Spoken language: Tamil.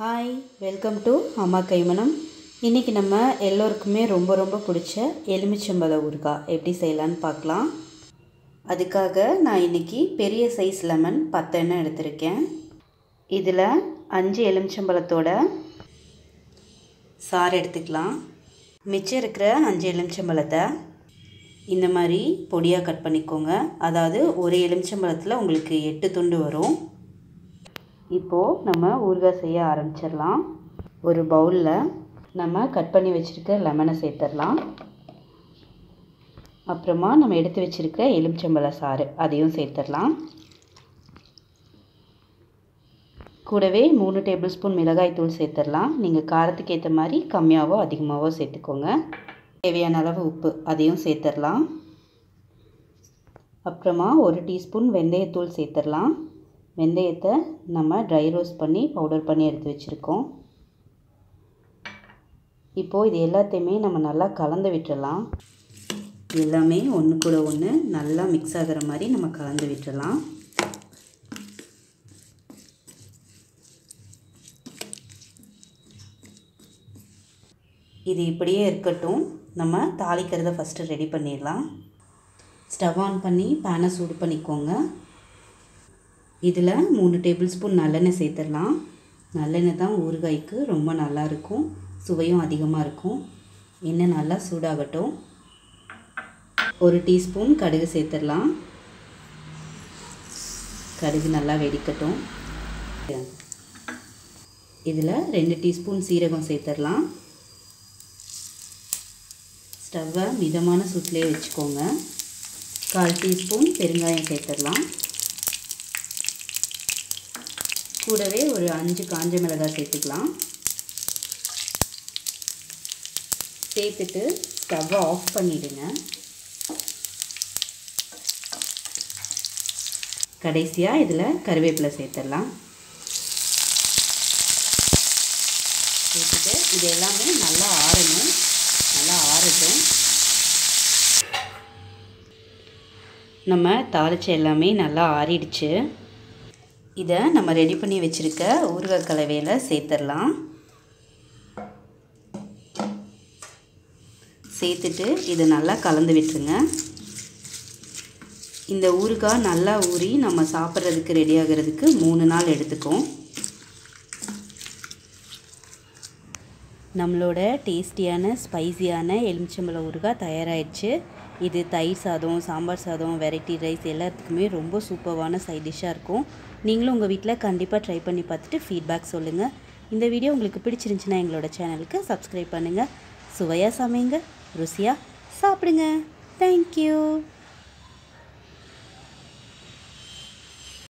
ஹாய் வெல்கம் டு அம்மா கைமணம் இன்றைக்கி நம்ம எல்லோருக்குமே ரொம்ப ரொம்ப பிடிச்ச எலுமிச்சம்பழ ஊறுகாய் எப்படி செய்யலான்னு பார்க்கலாம் அதுக்காக நான் இன்றைக்கி பெரிய சைஸ் லெமன் பத்து எண்ணெய் எடுத்திருக்கேன் இதில் அஞ்சு எலுமிச்சம்பழத்தோட சாறு எடுத்துக்கலாம் மிச்சம் இருக்கிற அஞ்சு எலுமிச்சம்பழத்தை இந்த மாதிரி பொடியாக கட் பண்ணிக்கோங்க அதாவது ஒரு எலுமிச்சம்பழத்தில் உங்களுக்கு எட்டு துண்டு வரும் இப்போது நம்ம ஊறுகாய் செய்ய ஆரம்பிச்சிடலாம் ஒரு பவுலில் நம்ம கட் பண்ணி வச்சுருக்க லெமனை சேர்த்துடலாம் அப்புறமா நம்ம எடுத்து வச்சுருக்க எலுமிச்சம்பழ சாறு அதையும் சேர்த்துடலாம் கூடவே மூணு டேபிள் ஸ்பூன் மிளகாய் தூள் சேர்த்துடலாம் நீங்கள் காரத்துக்கு ஏற்ற மாதிரி கம்மியாகவோ அதிகமாகவோ சேர்த்துக்கோங்க தேவையான அளவு உப்பு அதையும் சேர்த்துடலாம் அப்புறமா ஒரு டீஸ்பூன் வெந்தயத்தூள் சேர்த்துடலாம் வெந்தயத்தை நம்ம ட்ரை ரோஸ்ட் பண்ணி பவுடர் பண்ணி எடுத்து வச்சுருக்கோம் இப்போது இது எல்லாத்தையுமே நம்ம நல்லா கலந்து விட்டுடலாம் எல்லாமே ஒன்று கூட ஒன்று நல்லா மிக்ஸ் ஆகிற மாதிரி நம்ம கலந்து விட்டுடலாம் இது இப்படியே இருக்கட்டும் நம்ம தாளிக்கிறத ஃபஸ்ட்டு ரெடி பண்ணிடலாம் ஸ்டவ் ஆன் பண்ணி பேனை சூடு பண்ணிக்கோங்க இதில் மூணு டேபிள் ஸ்பூன் நல்லெண்ணெய் சேர்த்துடலாம் நல்லெண்ணெய் தான் ஊறுகாய்க்கு ரொம்ப நல்லாயிருக்கும் சுவையும் அதிகமாக இருக்கும் எண்ணெய் நல்லா சூடாகட்டும் ஒரு டீஸ்பூன் கடுகு சேர்த்துடலாம் கடுகு நல்லா வெடிக்கட்டும் இதில் ரெண்டு டீஸ்பூன் சீரகம் சேர்த்துடலாம் ஸ்டவ்வை மிதமான சூட்டிலே வச்சுக்கோங்க கால் டீஸ்பூன் பெருங்காயம் சேர்த்துடலாம் கூடவே ஒரு அஞ்சு காஞ்ச மிளகாய் சேர்த்துக்கலாம் சேர்த்துட்டு ஸ்டவ்வை ஆஃப் பண்ணிவிடுங்க கடைசியாக இதில் கருவேப்பிலை சேர்த்துடலாம் சேர்த்துட்டு இது எல்லாமே நல்லா ஆறணும் நல்லா ஆறட்டும் நம்ம தாளிச்ச எல்லாமே நல்லா ஆறிடுச்சு இதை நம்ம ரெடி பண்ணி வச்சுருக்க ஊறுகாய் கலவையில் சேர்த்துடலாம் சேர்த்துட்டு இதை நல்லா கலந்து விட்டுருங்க இந்த ஊறுகாய் நல்லா ஊறி நம்ம சாப்பிட்றதுக்கு ரெடி ஆகிறதுக்கு மூணு நாள் எடுத்துக்கும் நம்மளோட டேஸ்டியான ஸ்பைசியான எலுமிச்சம்பழ ஊறுகாய் தயாராகிடுச்சு இது தயிர் சாதம் சாம்பார் சாதம் வெரைட்டி ரைஸ் எல்லாத்துக்குமே ரொம்ப சூப்பரான சைட் டிஷ்ஷாக இருக்கும் நீங்களும் உங்கள் வீட்டில் கண்டிப்பாக ட்ரை பண்ணி பார்த்துட்டு ஃபீட்பேக் சொல்லுங்கள் இந்த வீடியோ உங்களுக்கு பிடிச்சிருந்துச்சின்னா எங்களோட சேனலுக்கு சப்ஸ்கிரைப் பண்ணுங்கள் சுவையாக சமைங்க ருசியாக சாப்பிடுங்க தேங்க்யூ